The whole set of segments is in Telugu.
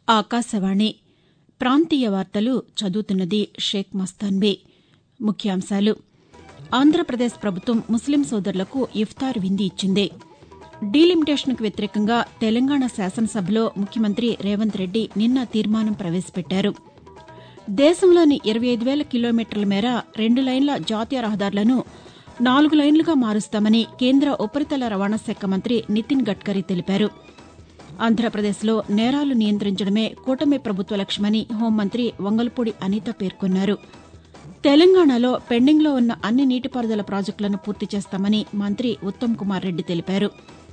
ఆకాశవాణి ప్రాంతీయ వార్తలు చదువుతున్నది షేక్ మస్తాన్బీ ముఖ్యాంశాలు ఆంధ్రప్రదేశ్ ప్రభుత్వం ముస్లిం సోదరులకు ఇఫ్తార్ విందు ఇచ్చింది డీలిమిటేషన్కు వ్యతిరేకంగా తెలంగాణ శాసనసభలో ముఖ్యమంత్రి రేవంత్ రెడ్డి నిన్న తీర్మానం ప్రవేశపెట్టారు దేశంలోని ఇరవై ఐదు వేల కిలోమీటర్ల మేర రెండు లైన్ల జాతీయ రహదారులను నాలుగు లైన్లుగా మారుస్తామని కేంద్ర ఉపరితల రవాణా శాఖ మంత్రి నితిన్ గడ్కరీ తెలిపారు ఆంధ్రప్రదేశ్లో నేరాలు నియంత్రించడమే కూటమి ప్రభుత్వ లక్ష్యమని హోంమంత్రి వంగల్పూడి అనిత పేర్కొన్నారు తెలంగాణలో పెండింగ్లో ఉన్న అన్ని నీటిపారుదల ప్రాజెక్టులను పూర్తి చేస్తామని మంత్రి ఉత్తమ్ కుమార్ రెడ్డి తెలిపారు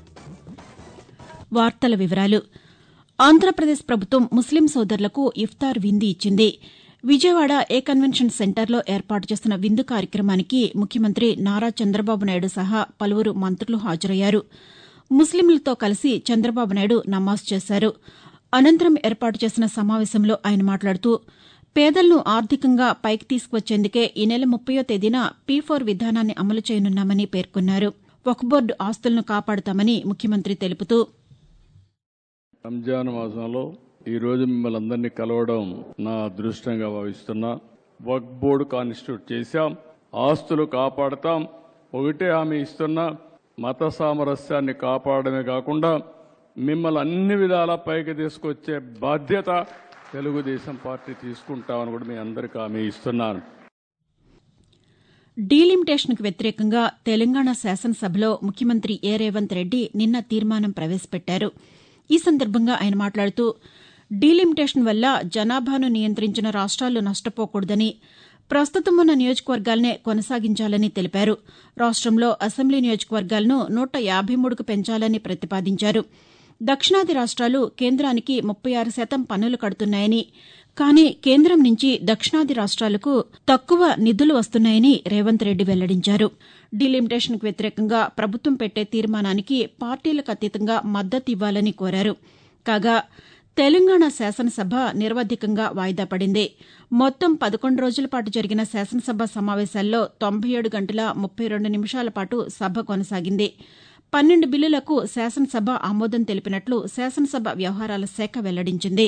వార్తల వివరాలు ఆంధ్రప్రదేశ్ ప్రభుత్వం ముస్లిం సోదరులకు ఇఫ్తార్ విందు ఇచ్చింది విజయవాడ ఏ కన్వెన్షన్ సెంటర్లో ఏర్పాటు చేసిన విందు కార్యక్రమానికి ముఖ్యమంత్రి నారా చంద్రబాబు నాయుడు సహా పలువురు మంత్రులు హాజరయ్యారు ముస్లింలతో కలిసి చంద్రబాబు నాయుడు నమాజ్ చేశారు అనంతరం ఏర్పాటు చేసిన సమావేశంలో ఆయన మాట్లాడుతూ పేదలను ఆర్థికంగా పైకి తీసుకువచ్చేందుకే ఈ నెల ముప్పయో తేదీన పీ ఫోర్ విధానాన్ని అమలు చేయనున్నామని పేర్కొన్నారు వక్ఫ్ బోర్డు ఆస్తులను కాపాడుతామని ముఖ్యమంత్రి తెలుపుతూ రంజాన్ మాసంలో ఈ రోజు మిమ్మల్ని అందరినీ కలవడం నా అదృష్టంగా భావిస్తున్నా వక్ బోర్డు కాన్స్టిట్యూట్ చేశాం ఆస్తులు కాపాడతాం ఒకటే హామీ ఇస్తున్నా మత సామరస్యాన్ని కాపాడమే కాకుండా మిమ్మల్ని అన్ని విధాల పైకి తీసుకొచ్చే బాధ్యత తెలుగుదేశం పార్టీ తీసుకుంటామని కూడా మీ అందరికీ హామీ ఇస్తున్నాను డీలిమిటేషన్కు వ్యతిరేకంగా తెలంగాణ శాసనసభలో ముఖ్యమంత్రి ఏ రేవంత్ రెడ్డి నిన్న తీర్మానం ప్రవేశపెట్టారు ఈ సందర్భంగా ఆయన మాట్లాడుతూ డీలిమిటేషన్ వల్ల జనాభాను నియంత్రించిన రాష్ట్రాలు నష్టపోకూడదని ప్రస్తుతం ఉన్న నియోజకవర్గాలనే కొనసాగించాలని తెలిపారు రాష్టంలో అసెంబ్లీ నియోజకవర్గాలను నూట యాభై మూడుకు పెంచాలని ప్రతిపాదించారు దక్షిణాది రాష్ట్రాలు కేంద్రానికి ముప్పై ఆరు శాతం పన్నులు కడుతున్నాయని కానీ కేంద్రం నుంచి దక్షిణాది రాష్ట్రాలకు తక్కువ నిధులు వస్తున్నాయని రేవంత్ రెడ్డి వెల్లడించారు డీలిమిటేషన్కు వ్యతిరేకంగా ప్రభుత్వం పెట్టే తీర్మానానికి పార్టీలకు అతీతంగా మద్దతు ఇవ్వాలని కోరారు కాగా తెలంగాణ శాసనసభ నిరవధికంగా వాయిదా పడింది మొత్తం పదకొండు రోజుల పాటు జరిగిన శాసనసభ సమావేశాల్లో తొంభై ఏడు గంటల ముప్పై రెండు నిమిషాల పాటు సభ కొనసాగింది పన్నెండు బిల్లులకు శాసనసభ ఆమోదం తెలిపినట్లు శాసనసభ వ్యవహారాల శాఖ వెల్లడించింది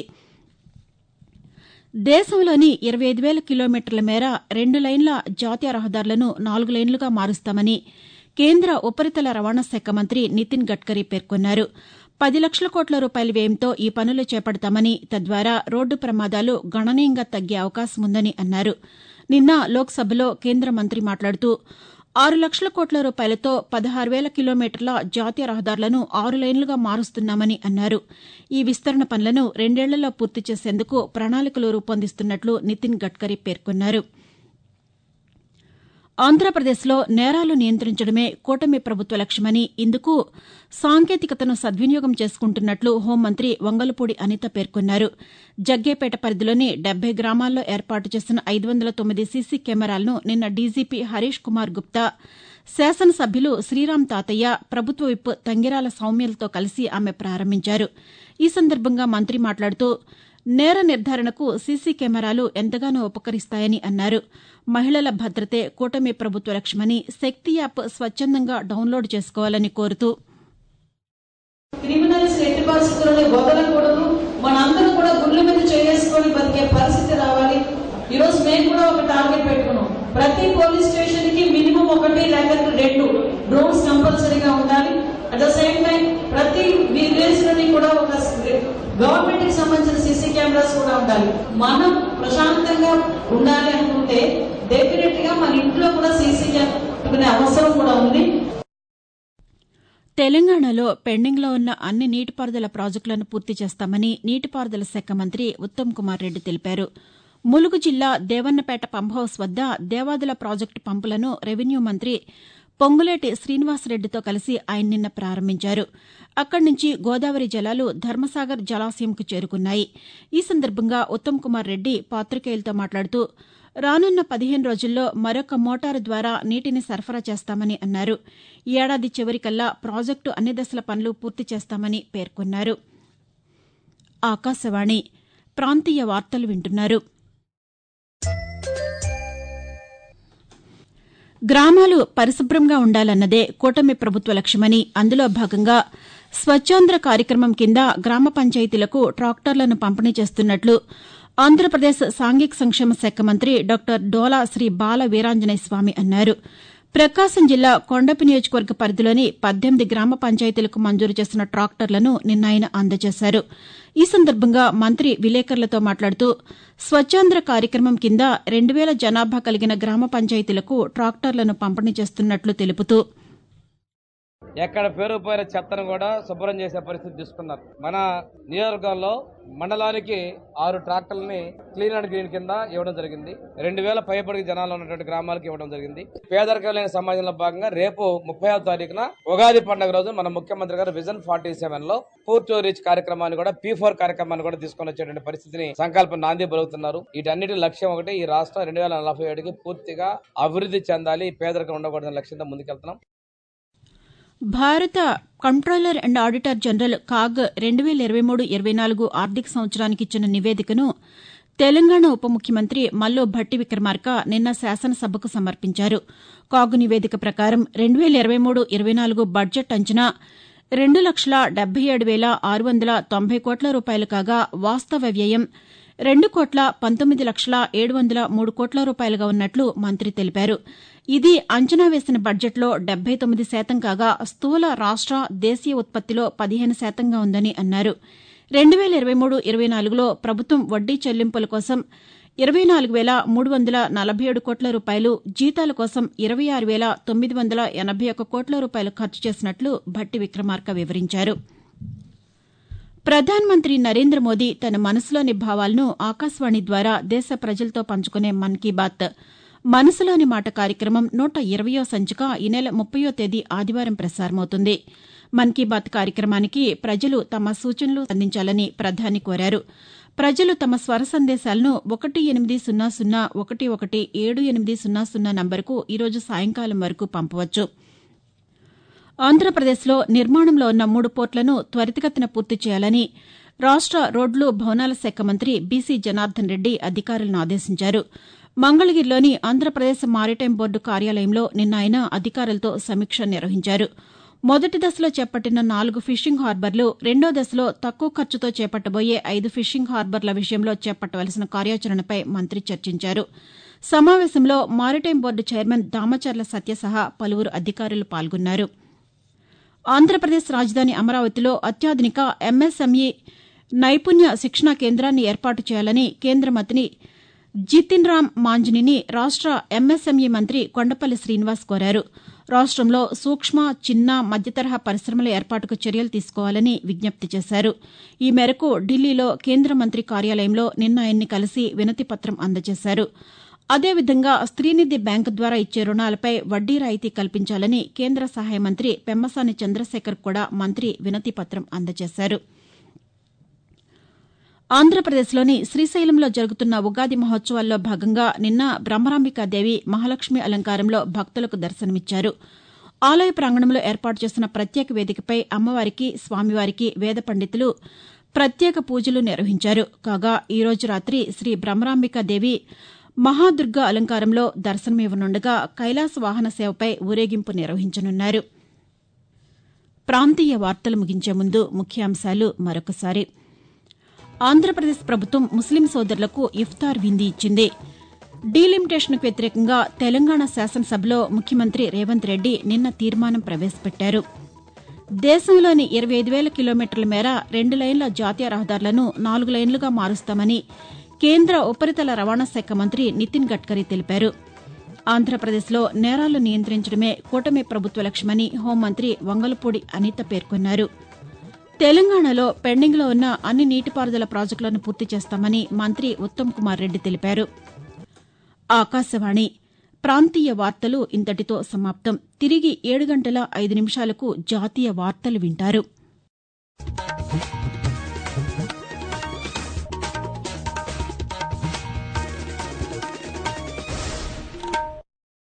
దేశంలోని ఇరవై ఐదు వేల కిలోమీటర్ల మేర రెండు లైన్ల జాతీయ రహదారులను నాలుగు లైన్లుగా మారుస్తామని కేంద్ర ఉపరితల రవాణా శాఖ మంత్రి నితిన్ గడ్కరీ పేర్కొన్నారు పది లక్షల కోట్ల రూపాయల వ్యయంతో ఈ పనులు చేపడతామని తద్వారా రోడ్డు ప్రమాదాలు గణనీయంగా తగ్గే అవకాశం ఉందని అన్నారు నిన్న లోక్సభలో కేంద్ర మంత్రి మాట్లాడుతూ ఆరు లక్షల కోట్ల రూపాయలతో పదహారు వేల కిలోమీటర్ల జాతీయ రహదారులను ఆరు లైన్లుగా మారుస్తున్నామని అన్నారు ఈ విస్తరణ పనులను రెండేళ్లలో పూర్తి చేసేందుకు ప్రణాళికలు రూపొందిస్తున్నట్లు నితిన్ గడ్కరీ పేర్కొన్నారు ఆంధ్రప్రదేశ్లో నేరాలు నియంత్రించడమే కూటమి ప్రభుత్వ లక్ష్యమని ఇందుకు సాంకేతికతను సద్వినియోగం చేసుకుంటున్నట్లు హోంమంత్రి వంగలపూడి అనిత పేర్కొన్నారు జగ్గేపేట పరిధిలోని డెబ్బై గ్రామాల్లో ఏర్పాటు చేసిన ఐదు వందల తొమ్మిది సీసీ కెమెరాలను నిన్న డీజీపీ హరీష్ కుమార్ గుప్తా శాసనసభ్యులు శ్రీరామ్ తాతయ్య ప్రభుత్వ విప్ తంగిరాల సౌమ్యలతో కలిసి ఆమె ప్రారంభించారు ఈ సందర్భంగా మంత్రి మాట్లాడుతూ నేర నిర్ధారణకు సీసీ కెమెరాలు ఎంతగానో ఉపకరిస్తాయని అన్నారు మహిళల భద్రతే కూటమి ప్రభుత్వ లక్ష్యమని శక్తి యాప్ స్వచ్చందంగా డౌన్లోడ్ చేసుకోవాలని కోరుతూ క్రిమినల్స్ ఎట్టి పరిస్థితుల్లో వదలకూడదు మనందరం కూడా గుళ్ళ మీద చేసుకొని బతికే పరిస్థితి రావాలి ఈ రోజు మేము కూడా ఒక టార్గెట్ పెట్టుకున్నాం ప్రతి పోలీస్ స్టేషన్ కి మినిమం ఒకటి లేకపోతే రెండు డ్రోన్స్ కంపల్సరీగా ఉండాలి అట్ ద సేమ్ టైం ప్రతి విలేజ్ లోని కూడా ఒక గవర్నమెంట్ కి సంబంధించిన సీసీ కెమెరాస్ కూడా ఉండాలి మనం ప్రశాంతంగా ఉండాలి అనుకుంటే డెఫినెట్ గా మన ఇంట్లో కూడా సీసీ కెమెరా అవసరం కూడా ఉంది తెలంగాణలో పెండింగ్లో ఉన్న అన్ని నీటిపారుదల ప్రాజెక్టులను పూర్తి చేస్తామని నీటిపారుదల శాఖ మంత్రి ఉత్తమ్ కుమార్ రెడ్డి తెలిపారు ములుగు జిల్లా దేవన్నపేట పంప్హౌస్ వద్ద దేవాదుల ప్రాజెక్టు పంపులను రెవెన్యూ మంత్రి పొంగులేటి శ్రీనివాసరెడ్డితో కలిసి ఆయన నిన్న ప్రారంభించారు అక్కడి నుంచి గోదావరి జలాలు ధర్మసాగర్ జలాశయంకు చేరుకున్నాయి ఈ సందర్భంగా ఉత్తమ్ కుమార్ రెడ్డి పాతికేయులతో మాట్లాడుతూ రానున్న పదిహేను రోజుల్లో మరొక మోటారు ద్వారా నీటిని సరఫరా చేస్తామని అన్నారు ఈ ఏడాది చివరికల్లా ప్రాజెక్టు అన్ని దశల పనులు పూర్తి చేస్తామని పేర్కొన్నారు ఆకాశవాణి ప్రాంతీయ వార్తలు వింటున్నారు గ్రామాలు పరిశుభ్రంగా ఉండాలన్నదే కూటమి ప్రభుత్వ లక్ష్యమని అందులో భాగంగా స్వచ్ఛాంధ్ర కార్యక్రమం కింద గ్రామ పంచాయతీలకు ట్రాక్టర్లను పంపిణీ చేస్తున్నట్లు ఆంధ్రప్రదేశ్ సాంఘిక సంక్షేమ శాఖ మంత్రి డాక్టర్ డోలా శ్రీ బాల వీరాంజనేయ స్వామి అన్నారు ప్రకాశం జిల్లా కొండపి నియోజకవర్గ పరిధిలోని పద్దెనిమిది గ్రామ పంచాయతీలకు మంజూరు చేసిన ట్రాక్టర్లను నిన్న ఆయన అందజేశారు ఈ సందర్భంగా మంత్రి విలేకరులతో మాట్లాడుతూ స్వచ్ఛాంధ్ర కార్యక్రమం కింద రెండు వేల జనాభా కలిగిన గ్రామ పంచాయతీలకు ట్రాక్టర్లను పంపిణీ చేస్తున్నట్లు తెలుపుతూ ఎక్కడ పేరుపోయిన చెత్తను కూడా శుభ్రం చేసే పరిస్థితి తీసుకున్నారు మన నియోజకవర్గంలో మండలానికి ఆరు ట్రాక్టర్లని క్లీన్ అండ్ గ్రీన్ కింద ఇవ్వడం జరిగింది రెండు వేల పైబడికి జనాలు ఉన్నటువంటి గ్రామాలకు ఇవ్వడం జరిగింది పేదరికం లేని సమాజంలో భాగంగా రేపు ముప్పై తారీఖున ఉగాది పండుగ రోజు మన ముఖ్యమంత్రి గారు విజన్ ఫార్టీ సెవెన్ లో పూర్ టు రీచ్ కార్యక్రమాన్ని కూడా పీ ఫోర్ కార్యక్రమాన్ని కూడా తీసుకొని వచ్చేటువంటి పరిస్థితిని సంకల్పం నాంది పలుకుతున్నారు వీటన్నిటి లక్ష్యం ఒకటి ఈ రాష్ట్రం రెండు వేల నలభై ఏడుకి పూర్తిగా అభివృద్ధి చెందాలి పేదరికం ఉండకూడదనే లక్ష్యంతో ముందుకెళ్తున్నాం భారత controller and auditor general CAG రెండు వేల ఇరవై మూడు ఇరవై నాలుగు ఆర్థిక సంవత్సరానికి ఇచ్చిన నివేదికను తెలంగాణ ఉప ముఖ్యమంత్రి మల్లో భట్టి విక్రమార్క నిన్న శాసనసభకు సమర్పించారు కాగ్ నివేదిక ప్రకారం రెండు వేల ఇరవై మూడు ఇరవై నాలుగు బడ్జెట్ అంచనా రెండు లక్షల డెబ్బై ఏడు వేల ఆరు వందల తొంభై కోట్ల రూపాయలు కాగా వాస్తవ వ్యయం రెండు కోట్ల పంతొమ్మిది లక్షల ఏడు వందల మూడు కోట్ల రూపాయలుగా ఉన్నట్లు మంత్రి తెలిపారు ఇది అంచనా వేసిన బడ్జెట్లో డెబ్బై తొమ్మిది శాతం కాగా స్థూల రాష్ట దేశీయ ఉత్పత్తిలో పదిహేను శాతంగా ఉందని అన్నారు రెండు వేల ఇరవై మూడు ఇరవై నాలుగులో ప్రభుత్వం వడ్డీ చెల్లింపుల కోసం ఇరవై నాలుగు వేల మూడు వందల నలభై ఏడు కోట్ల రూపాయలు జీతాల కోసం ఇరవై ఆరు వేల తొమ్మిది వందల ఎనభై ఒక్క కోట్ల రూపాయలు ఖర్చు చేసినట్లు భట్టి విక్రమార్క వివరించారు ప్రధానమంత్రి నరేంద్ర మోదీ తన మనసులోని భావాలను ఆకాశవాణి ద్వారా దేశ ప్రజలతో పంచుకునే మన్ కీ బాత్ మనసులోని మాట కార్యక్రమం నూట ఇరవయో సంచిక ఈ నెల ముప్పయో తేదీ ఆదివారం ప్రసారమవుతుంది మన్ కీ బాత్ కార్యక్రమానికి ప్రజలు తమ సూచనలు అందించాలని ప్రధాని కోరారు ప్రజలు తమ స్వర సందేశాలను ఒకటి ఎనిమిది సున్నా సున్నా ఒకటి ఒకటి ఏడు ఎనిమిది సున్నా సున్నా నంబరుకు ఈరోజు సాయంకాలం వరకు పంపవచ్చు ఆంధ్రప్రదేశ్లో నిర్మాణంలో ఉన్న మూడు పోర్టులను త్వరితగతిన పూర్తి చేయాలని రాష్ట రోడ్లు భవనాల శాఖ మంత్రి బీసీ జనార్దన్ రెడ్డి అధికారులను ఆదేశించారు మంగళగిరిలోని ఆంధ్రప్రదేశ్ మారిటైమ్ బోర్డు కార్యాలయంలో నిన్న ఆయన అధికారులతో సమీక్ష నిర్వహించారు మొదటి దశలో చేపట్టిన నాలుగు ఫిషింగ్ హార్బర్లు రెండో దశలో తక్కువ ఖర్చుతో చేపట్టబోయే ఐదు ఫిషింగ్ హార్బర్ల విషయంలో చేపట్టవలసిన కార్యాచరణపై మంత్రి చర్చించారు సమావేశంలో maritime board chairman Damacharla Satya సహా పలువురు అధికారులు పాల్గొన్నారు ఆంధ్రప్రదేశ్ రాజధాని అమరావతిలో అత్యాధునిక ఎంఎస్ఎంఈ నైపుణ్య శిక్షణా కేంద్రాన్ని ఏర్పాటు చేయాలని కేంద్ర మంత్రి జితిన్ రామ్ మాంజ్నిని రాష్ట ఎంఎస్ఎంఈ మంత్రి కొండపల్లి శ్రీనివాస్ కోరారు రాష్టంలో సూక్ష్మ చిన్న మధ్యతరహా పరిశ్రమల ఏర్పాటుకు చర్యలు తీసుకోవాలని విజ్ఞప్తి చేశారు ఈ మేరకు ఢిల్లీలో కేంద్ర మంత్రి కార్యాలయంలో నిన్న ఆయన్ని కలిసి వినతి పత్రం అందజేశారు అదేవిధంగా స్త్రీనిధి బ్యాంకు ద్వారా ఇచ్చే రుణాలపై వడ్డీ రాయితీ కల్పించాలని కేంద్ర సహాయ మంత్రి పెమ్మసాని చంద్రశేఖర్ కూడా మంత్రి వినతి పత్రం అందజేశారు ఆంధ్రప్రదేశ్లోని శ్రీశైలంలో జరుగుతున్న ఉగాది మహోత్సవాల్లో భాగంగా నిన్న బ్రహ్మరాంబికాదేవి మహాలక్ష్మి అలంకారంలో భక్తులకు దర్శనమిచ్చారు ఆలయ ప్రాంగణంలో ఏర్పాటు చేసిన ప్రత్యేక వేదికపై అమ్మవారికి స్వామివారికి వేద పండితులు ప్రత్యేక పూజలు నిర్వహించారు కాగా ఈ రోజు రాత్రి శ్రీ బ్రహ్మరాంబికాదేవి మహాదుర్గ అలంకారంలో దర్శనమివ్వనుండగా కైలాస వాహన సేవపై ఊరేగింపు నిర్వహించనున్నారు ప్రాంతీయ వార్తలు ముగించే ముందు ముఖ్యాంశాలు మరొకసారి ఆంధ్రప్రదేశ్ ప్రభుత్వం ముస్లిం సోదరులకు ఇఫ్తార్ విందు ఇచ్చింది డీలిమిటేషన్కు వ్యతిరేకంగా తెలంగాణ శాసనసభలో ముఖ్యమంత్రి రేవంత్ రెడ్డి నిన్న తీర్మానం ప్రవేశపెట్టారు దేశంలోని ఇరవై ఐదు వేల కిలోమీటర్ల మేర రెండు లైన్ల జాతీయ రహదారులను నాలుగు లైన్లుగా మారుస్తామని కేంద్ర ఉపరితల రవాణా శాఖ మంత్రి నితిన్ గడ్కరీ తెలిపారు ఆంధ్రప్రదేశ్లో నేరాలు నియంత్రించడమే కూటమి ప్రభుత్వ లక్ష్యమని హోంమంత్రి వంగలపూడి అనిత పేర్కొన్నారు తెలంగాణలో పెండింగ్లో ఉన్న అన్ని నీటిపారుదల ప్రాజెక్టులను పూర్తి చేస్తామని మంత్రి ఉత్తమ్ కుమార్ రెడ్డి తెలిపారు ఆకాశవాణి ప్రాంతీయ వార్తలు ఇంతటితో సమాప్తం తిరిగి ఏడు గంటల ఐదు నిమిషాలకు జాతీయ వార్తలు వింటారు